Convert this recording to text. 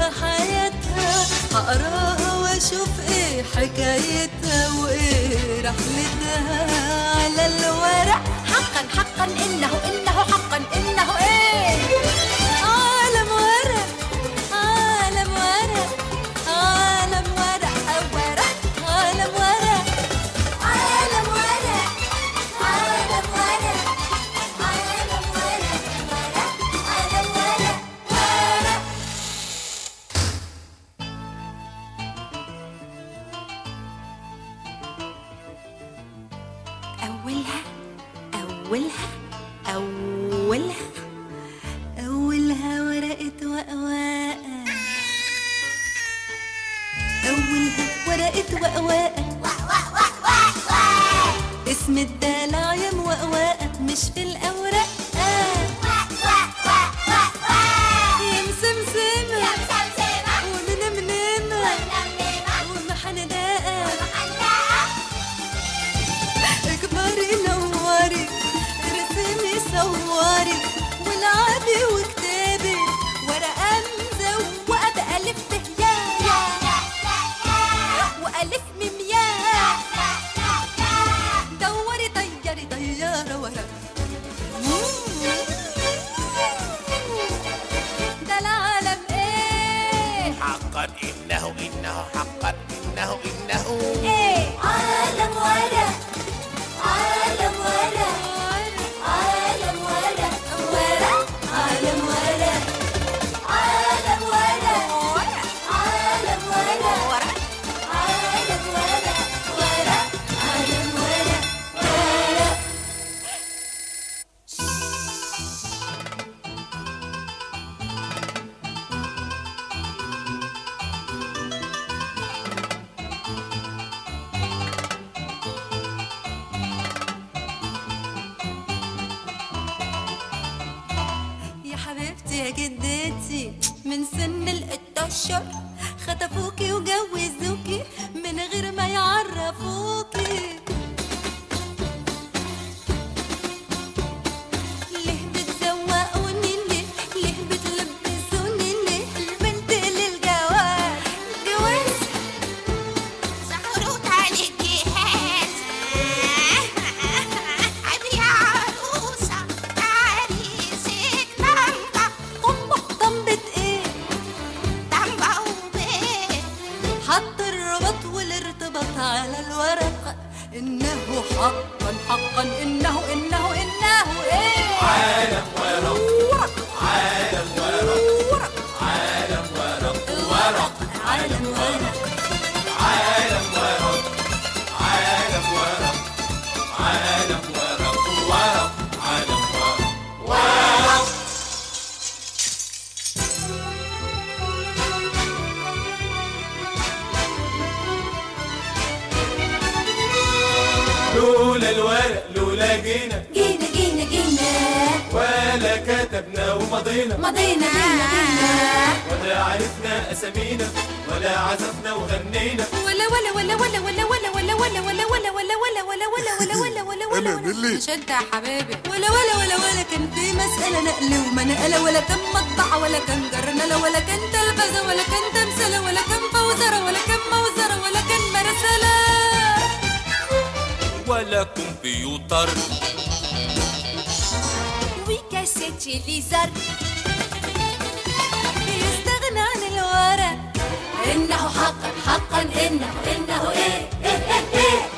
قصة حياتها هقراها واشوف ايه حكايتها وايه رحلتها على الورق حقا حقا إنه إنه حقا إنه إيه عالم ورق عالم ورق عالم ورق ورق عالم ورق عالم ورق عالم ورق عالم ورق ورق عالم ورق ورق أولها أولها أولها أولها ورقة وقواقة أولها ورقة وقواقة اسم الدلع يا موقواقة مش في الأوراق يا مسمسمة ومنمنمة ومحندقة اكبري نوري ارسمي صوري والعبي واكتبي ورقة مزوقة بألف بهياء وألف ميم ياء دوري طيري طيارة ورق ده العالم ايه حقا إنه إنه حقا إنه إنه إيه عالم ورق عالم ورق عالم ورق ورق عالم ورق عالم ورق عالم ورق عالم ورق ورق عالم ورق ورق يا حبيبتي يا جدتي من سن الاتاشر خطفوكي وجوزوكي من غير ما يعرفوكي ليه بتزوقوني ليه ليه بتلبسوني ليه البنت للجواز جواز زغروط على الجهاز عادي يا عروسة عريسك طنطا طنبة ايه طنطا وبيت حط الرباط والارتباط على الورق انه حقا حقا انه انه انه ايه عالم ورق عالم ورق عالم ورق ورق عالم ورق عالم ورق عالم ورق عالم ورق ورق عالم ورق لولا الورق لولا جينا جينا جينا جينا ولا كتبنا ومضينا مضينا جينا ولا عرفنا أسامينا ولا عزفنا وغنينا ولا ولا ولا ولا ولا ولا ولا ولا ولا ولا ولا ولا ولا ولا ولا ولا ولا أنا نيلي. شد يا حبايبي ولا ولا ولا ولا كان في مسألة نقل ومنقلة ولا كان مطبعة ولا كان جرنلة ولا كان تلفزة ولا كان تمثلة ولا كان فوزرة ولا كان موزرة ولا كان مرسلة ولا كمبيوتر وكاسيت ليزر يستغنى عن الورق إنه حقا حقا إنه إنه إيه إيه إيه إيه